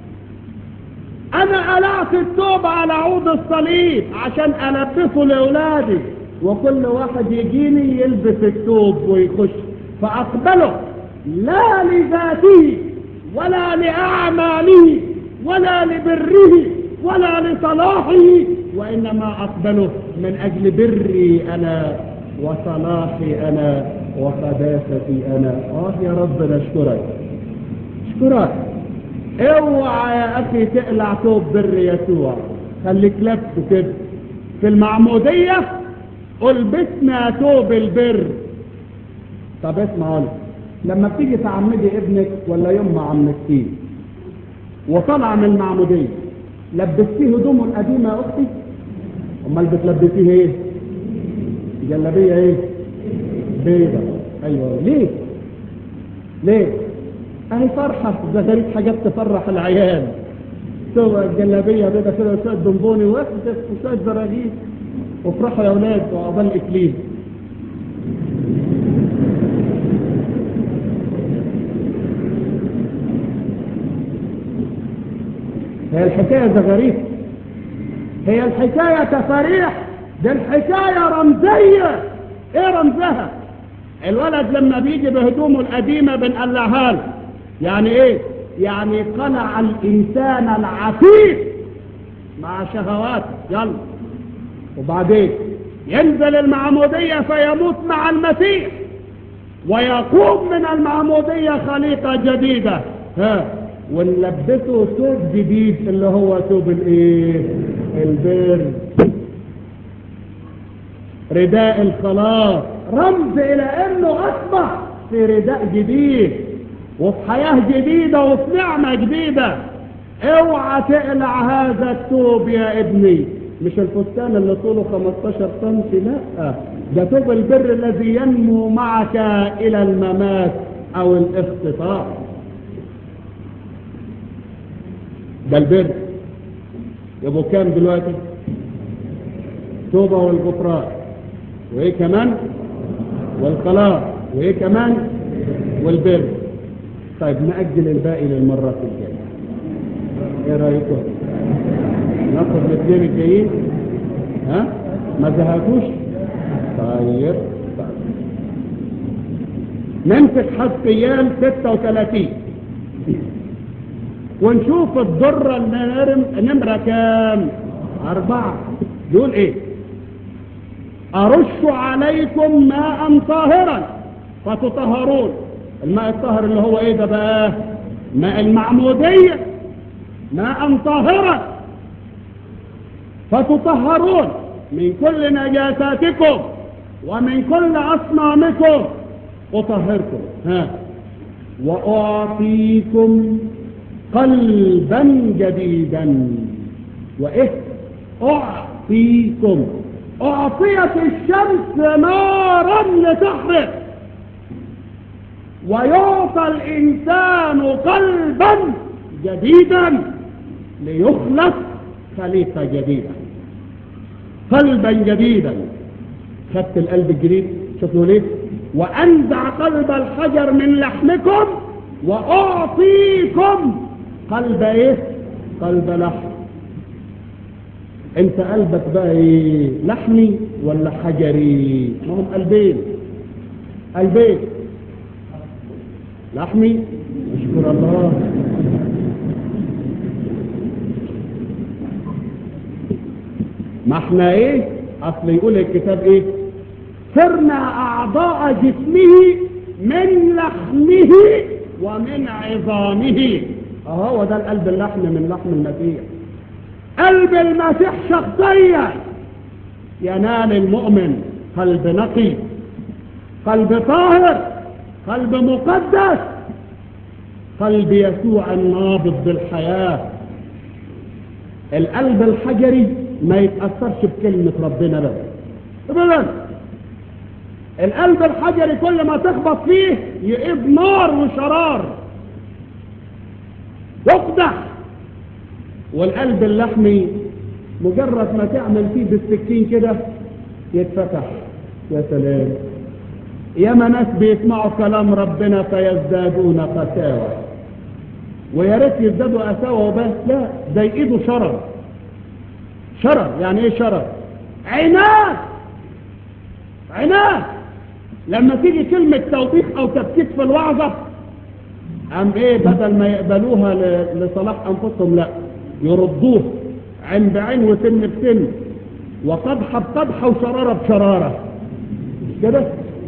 S1: انا قلعت الثوب على عود الصليب عشان البسه لاولادي وكل واحد يجيني يلبس الثوب ويخش فاقبله لا لذاته ولا لاعماله ولا لبره ولا لصلاحه وانما اقبله من اجل بري انا وصلاحي انا وقداستي انا اه يا رب نشكرك اشكرك اوعى يا اخي تقلع ثوب بر يسوع خليك لابسه كده في المعمودية البسنا ثوب البر طب اسمع لي لما بتيجي تعمدي ابنك ولا يوم ما عمدتيه وطلع من المعمودية لبستيه هدومه القديمة يا اختي امال بتلبسيه ايه جلابية ايه بيضة ايوه ليه ليه اهي فرحة ده غريب حاجات تفرح العيال سوى الجلابية بيضة كده وشوية بنبوني وشوية زراغيث وافرحوا يا اولاد وعقبال الاكليل هي الحكاية زغاريت هي الحكاية تفاريح دي الحكاية رمزية ايه رمزها الولد لما بيجي بهدومه القديمة بنقلعها له يعني ايه يعني قنع الانسان العفيف مع شهواته يلا وبعدين ينزل المعمودية فيموت مع المسيح ويقوم من المعمودية خليقة جديدة ها ونلبسه ثوب جديد اللي هو ثوب الايه البر رداء الخلاص رمز الى انه اصبح في رداء جديد وفي حياة جديدة وفي نعمة جديدة اوعى تقلع هذا الثوب يا ابني مش الفستان اللي طوله 15 سم لا ده ثوب البر الذي ينمو معك الى الممات او الاختطاف ده البر يبقوا كام دلوقتي توبة والغفران وايه كمان والخلاص وايه كمان والبر طيب نأجل الباقي للمرات الجاية ايه رأيكم ناخد الاثنين الجايين ها ما زهقوش طيب طيب نمسك حسقيال 36 ونشوف الضرة النرم نمرة كام أربعة يقول إيه أرش عليكم ماء طاهرا فتطهرون الماء الطاهر اللي هو إيه ده بقى ماء المعمودية ماء طاهرا فتطهرون من كل نجاساتكم ومن كل أصنامكم أطهركم ها وأعطيكم قلبا جديدا وإيه أعطيكم أعطيت الشمس نارا لتحرق ويعطى الإنسان قلبا جديدا ليخلق خليقة جديدة قلبا جديدا خدت القلب الجديد شوفوا ليه وأنزع قلب الحجر من لحمكم وأعطيكم قلب إيه قلب لحم انت قلبك بقى ايه لحمي ولا حجري ما هم قلبين قلبين لحمي اشكر الله ما احنا ايه اصل يقول الكتاب ايه صرنا اعضاء جسمه من لحمه ومن عظامه اهو ده القلب اللحم من لحم المسيح قلب المسيح شخصيا ينال المؤمن قلب نقي قلب طاهر قلب مقدس قلب يسوع النابض بالحياة القلب الحجري ما يتأثرش بكلمة ربنا بس ابدا القلب الحجري كل ما تخبط فيه يقيد نار وشرار يقدح والقلب اللحمي مجرد ما تعمل فيه بالسكين كده يتفتح يا سلام ياما ناس بيسمعوا كلام ربنا فيزدادون قساوة ويا ريت يزدادوا قساوة وبس لا ده يقيدوا شرر شرر يعني ايه شرر عناد عناد لما تيجي كلمة توبيخ او تبكيت في الوعظة ام ايه بدل ما يقبلوها لصلاح انفسهم لا يردوه عين بعين وسن بسن وقدح بقدحة وشرارة بشرارة مش كده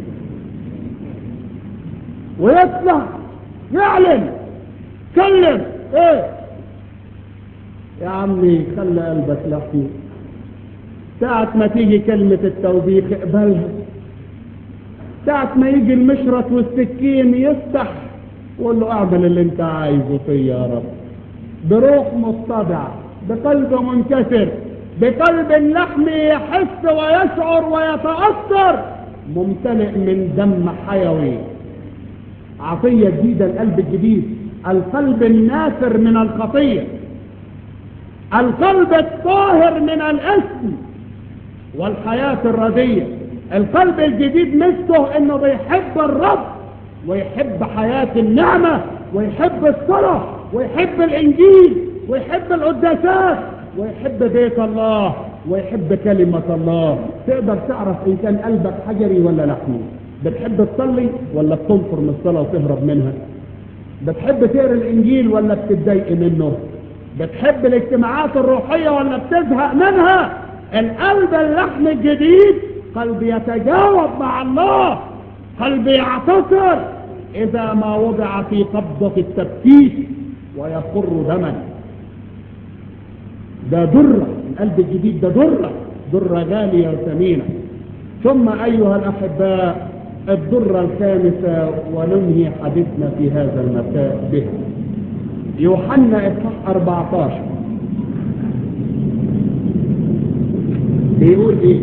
S1: ويطلع يعلن كلم ايه يا عمي خلي قلبك لحمي ساعة ما تيجي كلمة التوبيخ اقبلها ساعة ما يجي المشرط والسكين يفتح وقول له اعمل اللي انت عايزه فيا يا رب بروح متضع بقلب منكسر بقلب اللحم يحس ويشعر ويتأثر ممتلئ من دم حيوي عطية جديدة القلب الجديد القلب النافر من الخطية القلب الطاهر من الاسم والحياة الردية القلب الجديد مثله انه بيحب الرب ويحب حياة النعمة ويحب الصلاة ويحب الانجيل ويحب القداسات ويحب بيت الله ويحب كلمة الله تقدر تعرف ان كان قلبك حجري ولا لحمي بتحب تصلي ولا بتنفر من الصلاة وتهرب منها بتحب تقرا الانجيل ولا بتتضايق منه بتحب الاجتماعات الروحية ولا بتزهق منها القلب اللحم الجديد قلب يتجاوب مع الله قلب يعتصر اذا ما وضع في قبضة التفتيش ويخر دما ده درة القلب الجديد ده درة درة غالية وثمينة ثم ايها الاحباء الدرة الخامسة وننهي حديثنا في هذا المساء به يوحنا اصحاح 14 بيقول ايه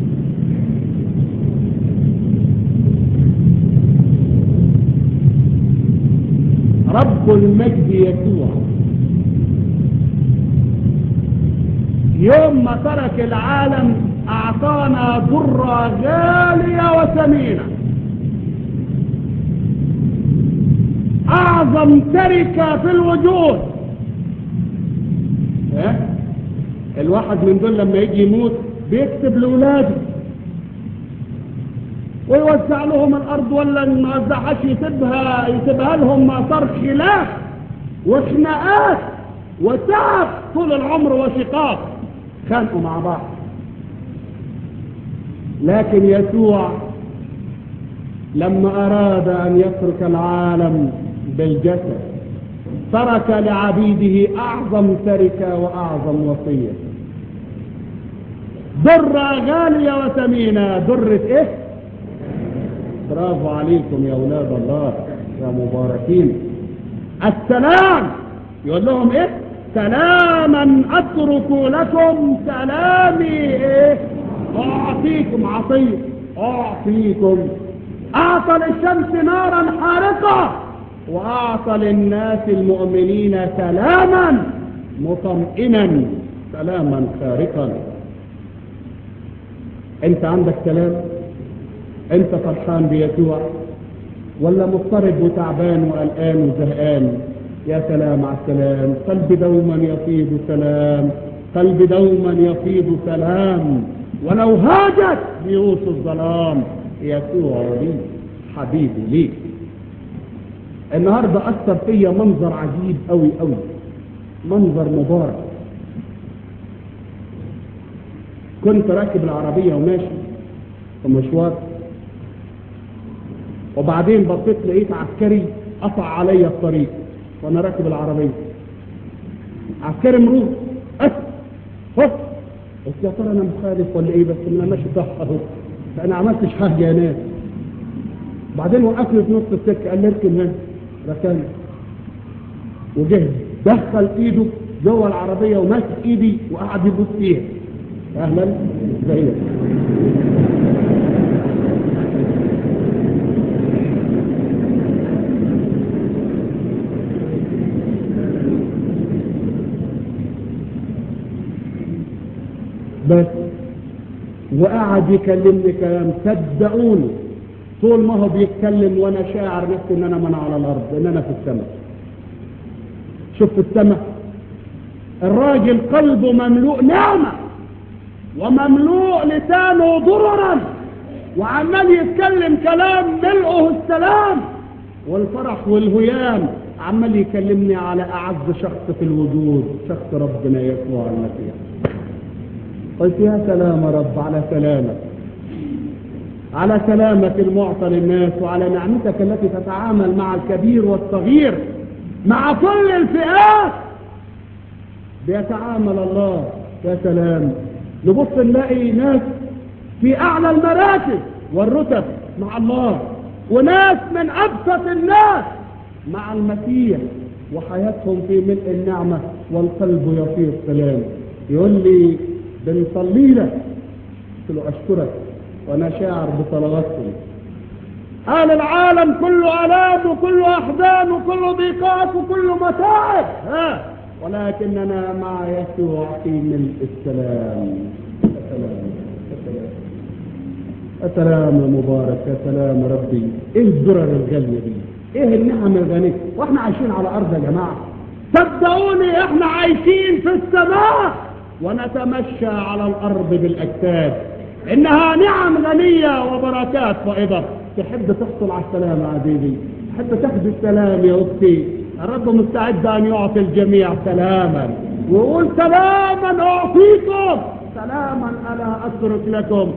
S1: رب المجد يسوع يوم ما ترك العالم اعطانا ضرة غالية وثمينة اعظم تركة في الوجود اه؟ الواحد من دول لما يجي يموت بيكتب لولاده ويوزع لهم الارض ولا ما وزعهاش يسيبها يسيبها لهم ما صار خلاف وخناقات وتعب طول العمر وشقاق خانقوا مع بعض لكن يسوع لما اراد ان يترك العالم بالجسد ترك لعبيده اعظم تركه واعظم وصيه درة غالية وثمينة درة ايه برافو عليكم يا اولاد الله يا مباركين السلام يقول لهم ايه سلاما اترك لكم سلامي ايه أعطيكم عطية أعطيكم أعطى للشمس نارا حارقة وأعطى للناس المؤمنين سلاما مطمئنا سلاما خارقا انت عندك سلام انت فرحان بيسوع ولا مضطرب وتعبان وقلقان وزهقان يا سلام على السلام قلبي دوما يفيض سلام قلبي دوما يفيض سلام ولو هاجت بيوت الظلام يسوع لي حبيبي لي النهاردة أثر فيا منظر عجيب أوي أوي منظر مبارك كنت راكب العربية وماشي في مشوار وبعدين بصيت لقيت عسكري قطع عليا الطريق وانا راكب العربية عسكري مرور أس هوب قلت يا ترى انا مخالف ولا ايه بس انا ماشي صح اهو فانا عملتش حاجة يا ناس بعدين وقفني في نص السكة قال لي اركن هنا ركن وجه دخل ايده جوه العربية وماسك ايدي وقعد يبص فيها اهلا ازيك بس وقعد يكلمني كلام صدقوني طول ما هو بيتكلم وانا شاعر نفسي ان انا من على الارض ان انا في السماء شوف السماء الراجل قلبه مملوء نعمة ومملوء لسانه ضررا وعمال يتكلم كلام ملؤه السلام والفرح والهيام عمال يكلمني على اعز شخص في الوجود شخص ربنا يسوع المسيح قلت يا سلام يا رب على سلامك على سلامة المعطى للناس وعلى نعمتك التي تتعامل مع الكبير والصغير مع كل الفئات بيتعامل الله يا سلام نبص نلاقي ناس في أعلى المراتب والرتب مع الله وناس من أبسط الناس مع المسيح وحياتهم في ملء النعمة والقلب يفيض سلام يقول لي بنصلي لك قلت له أشكرك وأنا شاعر بصلواتكم أهل العالم كله آلام وكله أحزان وكله ضيقات وكله متاعب ها ولكننا مع يسوع في ملء السلام السلام السلام السلام يا مبارك يا سلام يا ربي ايه الدرر الغالية دي ايه النعم الغنية واحنا عايشين على ارض يا جماعة صدقوني احنا عايشين في السماء ونتمشى على الارض بالاجساد انها نعم غنية وبركات فائضة تحب تحصل على السلام يا عزيزي تحب تاخد السلام يا اختي الرب مستعد ان يعطي الجميع سلاما ويقول سلاما اعطيكم سلاما انا اترك لكم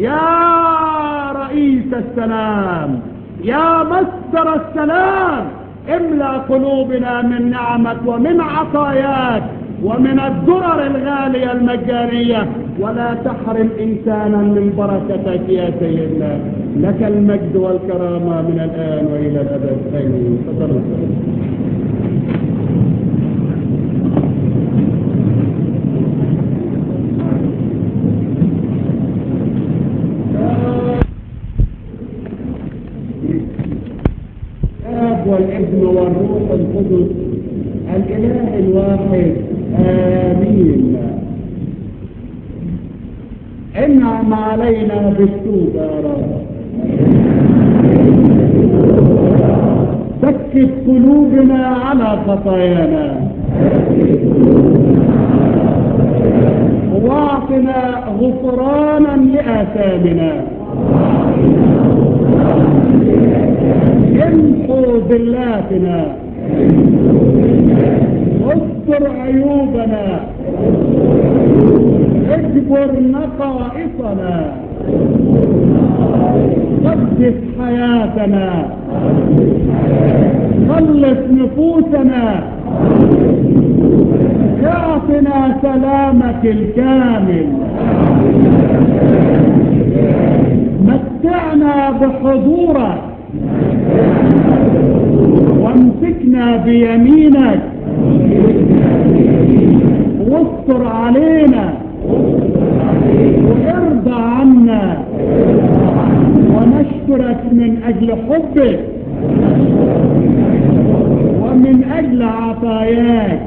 S1: يا رئيس السلام يا مصدر السلام املا قلوبنا من نعمك ومن عطاياك ومن الدرر الغالية المجانية ولا تحرم إنسانا من بركتك يا سيدنا لك المجد والكرامة من الآن وإلى الأبد آمين تفضل الآب والابن والروح القدس الإله الواحد آمين انعم علينا بالتوبة يا رب سكت قلوبنا على خطايانا واعطنا غفرانا لآثامنا امحو ذلاتنا استر عيوبنا اجبر نقائصنا قدس حياتنا خلص نفوسنا اعطنا سلامك الكامل متعنا بحضورك وامسكنا بيمينك واستر علينا وارضى عنا ونشكرك من أجل حبك ومن أجل عطاياك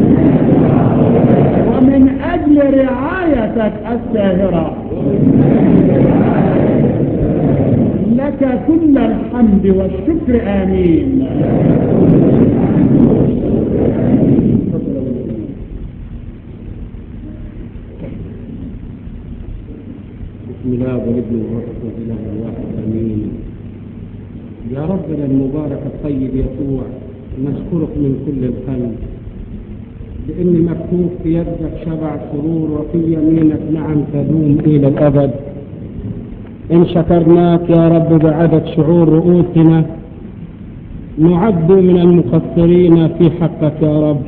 S1: ومن أجل رعايتك الساهرة لك كل الحمد والشكر آمين
S2: بسم الله والابن والروح الاله الواحد امين يا ربنا المبارك الطيب يسوع نشكرك من كل القلب لان مكتوب في يدك شبع سرور وفي يمينك نعم تدوم الى الابد ان شكرناك يا رب بعدد شعور رؤوسنا نعد من المقصرين في حقك يا رب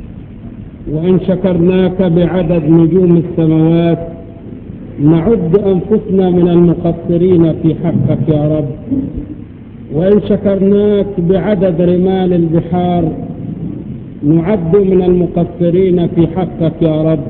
S2: وان شكرناك بعدد نجوم السماوات نعد أنفسنا من المقصرين في حقك يا رب وإن شكرناك بعدد رمال البحار نعد من المقصرين في حقك يا رب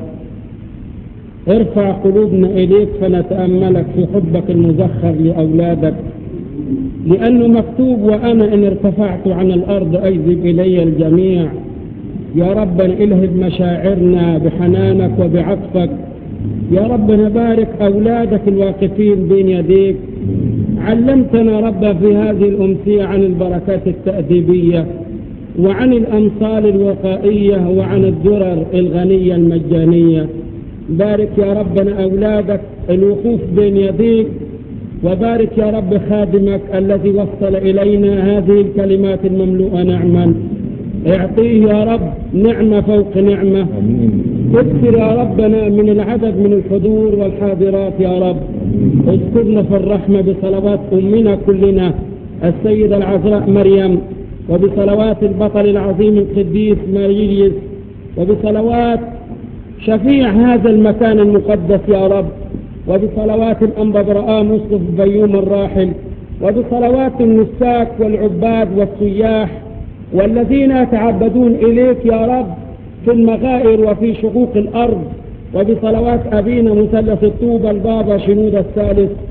S2: ارفع قلوبنا إليك فنتأملك في حبك المزخر لأولادك لأنه مكتوب وأنا إن ارتفعت عن الأرض أجذب إلي الجميع يا رب الهب مشاعرنا بحنانك وبعطفك يا رب نبارك أولادك الواقفين بين يديك علمتنا رب في هذه الأمسية عن البركات التأديبية وعن الأمثال الوقائية وعن الدرر الغنية المجانية بارك يا ربنا أولادك الوقوف بين يديك وبارك يا رب خادمك الذي وصل إلينا هذه الكلمات المملوءة نعما اعطيه يا رب نعمة فوق نعمة اكثر يا ربنا من العدد من الحضور والحاضرات يا رب اذكرنا في الرحمة بصلوات أمنا كلنا السيدة العذراء مريم وبصلوات البطل العظيم القديس ماريليس وبصلوات شفيع هذا المكان المقدس يا رب وبصلوات الأنبضراء مصطفى بيوم الراحل وبصلوات النساك والعباد والسياح والذين يتعبدون إليك يا رب في المغائر وفي شقوق الأرض وبصلوات أبينا مثلث الطوبة البابا شنود الثالث